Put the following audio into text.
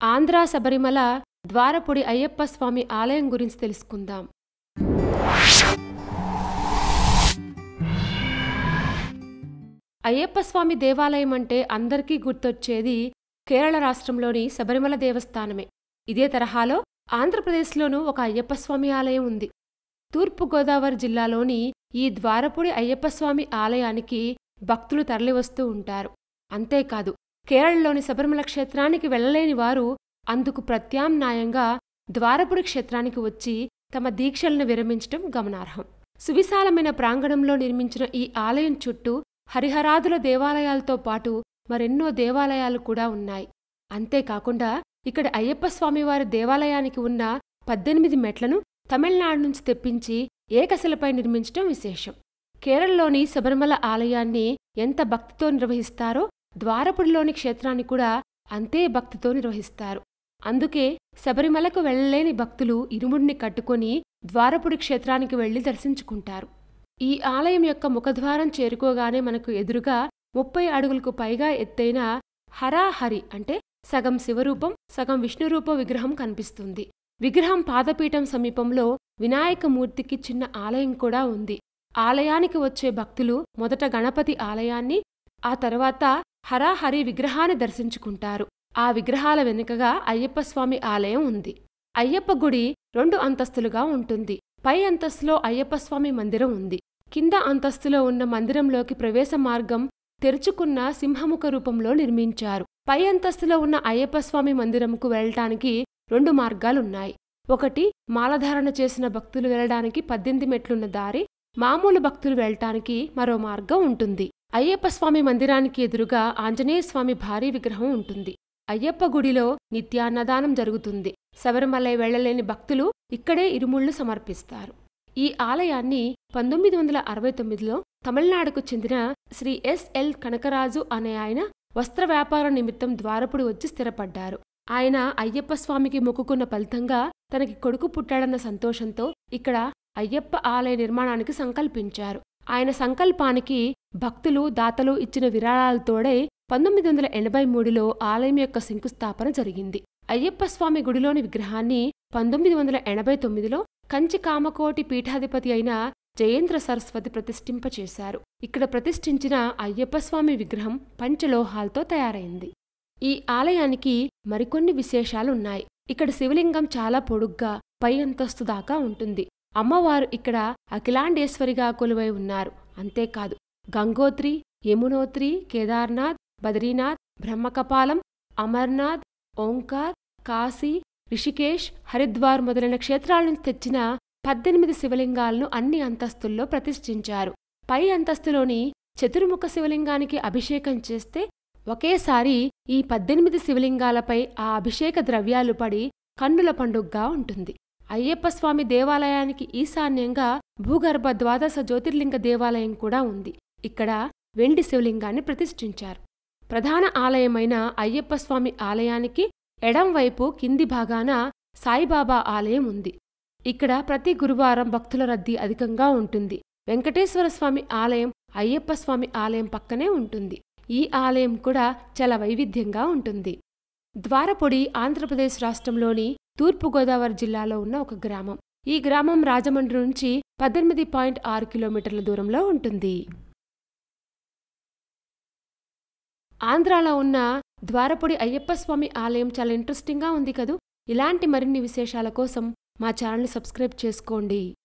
ఆంధ్ర శబరిమల ద్వారపుడి అయ్యప్ప స్వామి ఆలయం గురించి తెలుసుకుందాం అయ్యప్ప స్వామి దేవాలయం అంటే అందరికీ గుర్తొచ్చేది కేరళ రాష్ట్రంలోని శబరిమల దేవస్థానమే ఇదే తరహాలో ఆంధ్రప్రదేశ్లోనూ ఒక అయ్యప్ప స్వామి ఆలయం ఉంది తూర్పుగోదావరి జిల్లాలోని ఈ ద్వారపుడి అయ్యప్ప స్వామి ఆలయానికి భక్తులు తరలివస్తూ ఉంటారు అంతేకాదు కేరళలోని శబరిమల క్షేత్రానికి వెళ్లలేని వారు అందుకు ప్రత్యామ్నాయంగా ద్వారపుడి క్షేత్రానికి వచ్చి తమ దీక్షలను విరమించటం గమనార్హం సువిశాలమైన ప్రాంగణంలో నిర్మించిన ఈ ఆలయం చుట్టూ హరిహరాదుల దేవాలయాలతో పాటు మరెన్నో దేవాలయాలు కూడా ఉన్నాయి అంతేకాకుండా ఇక్కడ అయ్యప్ప స్వామివారి దేవాలయానికి ఉన్న పద్దెనిమిది మెట్లను తమిళనాడు నుంచి తెప్పించి ఏకశిలపై నిర్మించటం విశేషం కేరళలోని శబరిమల ఆలయాన్ని ఎంత భక్తితో నిర్వహిస్తారో ద్వారపుడిలోని క్షేత్రాన్ని కూడా అంతే భక్తితో నిర్వహిస్తారు అందుకే శబరిమలకు వెళ్లలేని భక్తులు ఇరుముడిని కట్టుకొని ద్వారపుడి క్షేత్రానికి వెళ్లి దర్శించుకుంటారు ఈ ఆలయం యొక్క ముఖద్వారం చేరుకోగానే మనకు ఎదురుగా ముప్పై అడుగులకు పైగా ఎత్తైన హరాహరి అంటే సగం శివరూపం సగం విష్ణురూప విగ్రహం కనిపిస్తుంది విగ్రహం పాదపీఠం సమీపంలో వినాయకమూర్తికి చిన్న ఆలయం కూడా ఉంది ఆలయానికి వచ్చే భక్తులు మొదట గణపతి ఆలయాన్ని ఆ తర్వాత హరాహరి విగ్రహాన్ని దర్శించుకుంటారు ఆ విగ్రహాల వెనుకగా అయ్యప్ప స్వామి ఆలయం ఉంది అయ్యప్ప గుడి రెండు అంతస్తులుగా ఉంటుంది పై అంతస్తులో అయ్యప్ప స్వామి మందిరం ఉంది కింద అంతస్తులో ఉన్న మందిరంలోకి ప్రవేశ మార్గం తెరుచుకున్న సింహముఖ రూపంలో నిర్మించారు పై అంతస్తులో ఉన్న అయ్యప్ప స్వామి మందిరంకు వెళ్ళటానికి రెండు మార్గాలున్నాయి ఒకటి మాలధారణ చేసిన భక్తులు వెళ్ళడానికి పద్దెనిమిది మెట్లున్న దారి మామూలు భక్తులు వెళ్ళటానికి మరో మార్గం ఉంటుంది అయ్యప్ప స్వామి మందిరానికి ఎదురుగా ఆంజనేయ స్వామి భారీ విగ్రహం ఉంటుంది అయ్యప్ప గుడిలో నిత్యాన్నదానం జరుగుతుంది శబరిమలై వెళ్లలేని భక్తులు ఇక్కడే ఇరుముళ్లు సమర్పిస్తారు ఈ ఆలయాన్ని పంతొమ్మిది వందల అరవై తొమ్మిదిలో తమిళనాడుకు చెందిన శ్రీ ఎస్ఎల్ కనకరాజు అనే ఆయన వస్త్ర వ్యాపార నిమిత్తం ద్వారపుడు వచ్చి స్థిరపడ్డారు ఆయన అయ్యప్ప స్వామికి మొక్కుకున్న ఫలితంగా తనకి కొడుకు పుట్టాడన్న సంతోషంతో ఇక్కడ అయ్యప్ప ఆలయ నిర్మాణానికి సంకల్పించారు ఆయన సంకల్పానికి భక్తులు దాతలు ఇచ్చిన విరాళాలతోడే పంతొమ్మిది వందల ఎనభై మూడులో ఆలయం యొక్క శంకుస్థాపన జరిగింది అయ్యప్ప స్వామి గుడిలోని విగ్రహాన్ని పంతొమ్మిది వందల ఎనభై తొమ్మిదిలో కంచి కామకోటి పీఠాధిపతి అయిన జయేంద్ర సరస్వతి ప్రతిష్ఠింపచేశారు ఇక్కడ ప్రతిష్ఠించిన అయ్యప్ప స్వామి విగ్రహం పంచలోహాలతో తయారైంది ఈ ఆలయానికి మరికొన్ని విశేషాలున్నాయి ఇక్కడ శివలింగం చాలా పొడుగ్గా పై అంతస్తు దాకా ఉంటుంది అమ్మవారు ఇక్కడ అఖిలాండేశ్వరిగా కొలువై ఉన్నారు అంతేకాదు గంగోత్రి యమునోత్రి కేదార్నాథ్ బద్రీనాథ్ బ్రహ్మకపాలం అమర్నాథ్ ఓంకార్ కాశీ రిషికేష్ హరిద్వార్ మొదలైన క్షేత్రాల నుంచి తెచ్చిన పద్దెనిమిది శివలింగాలను అన్ని అంతస్తుల్లో ప్రతిష్ఠించారు పై అంతస్తులోని చతుర్ముఖ శివలింగానికి అభిషేకం చేస్తే ఒకేసారి ఈ పద్దెనిమిది శివలింగాలపై ఆ అభిషేక ద్రవ్యాలు పడి కన్నుల పండుగగా ఉంటుంది అయ్యప్ప స్వామి దేవాలయానికి ఈశాన్యంగా భూగర్భ ద్వాదశ జ్యోతిర్లింగ దేవాలయం కూడా ఉంది ఇక్కడ వెండి శివలింగాన్ని ప్రతిష్ఠించారు ప్రధాన ఆలయమైన అయ్యప్ప స్వామి ఆలయానికి ఎడంవైపు కింది భాగాన సాయిబాబా ఆలయం ఉంది ఇక్కడ ప్రతి గురువారం భక్తుల రద్దీ అధికంగా ఉంటుంది వెంకటేశ్వర స్వామి ఆలయం అయ్యప్ప స్వామి ఆలయం పక్కనే ఉంటుంది ఈ ఆలయం కూడా చాలా వైవిధ్యంగా ఉంటుంది ద్వారపొడి ఆంధ్రప్రదేశ్ రాష్ట్రంలోని తూర్పుగోదావరి జిల్లాలో ఉన్న ఒక గ్రామం ఈ గ్రామం రాజమండ్రి నుంచి పద్దెనిమిది పాయింట్ ఆరు కిలోమీటర్ల దూరంలో ఉంటుంది ఆంధ్రాలో ఉన్న ద్వారపొడి అయ్యప్ప స్వామి ఆలయం చాలా ఇంట్రెస్టింగ్గా ఉంది కదూ ఇలాంటి మరిన్ని విశేషాల కోసం మా ఛానల్ని సబ్స్క్రైబ్ చేసుకోండి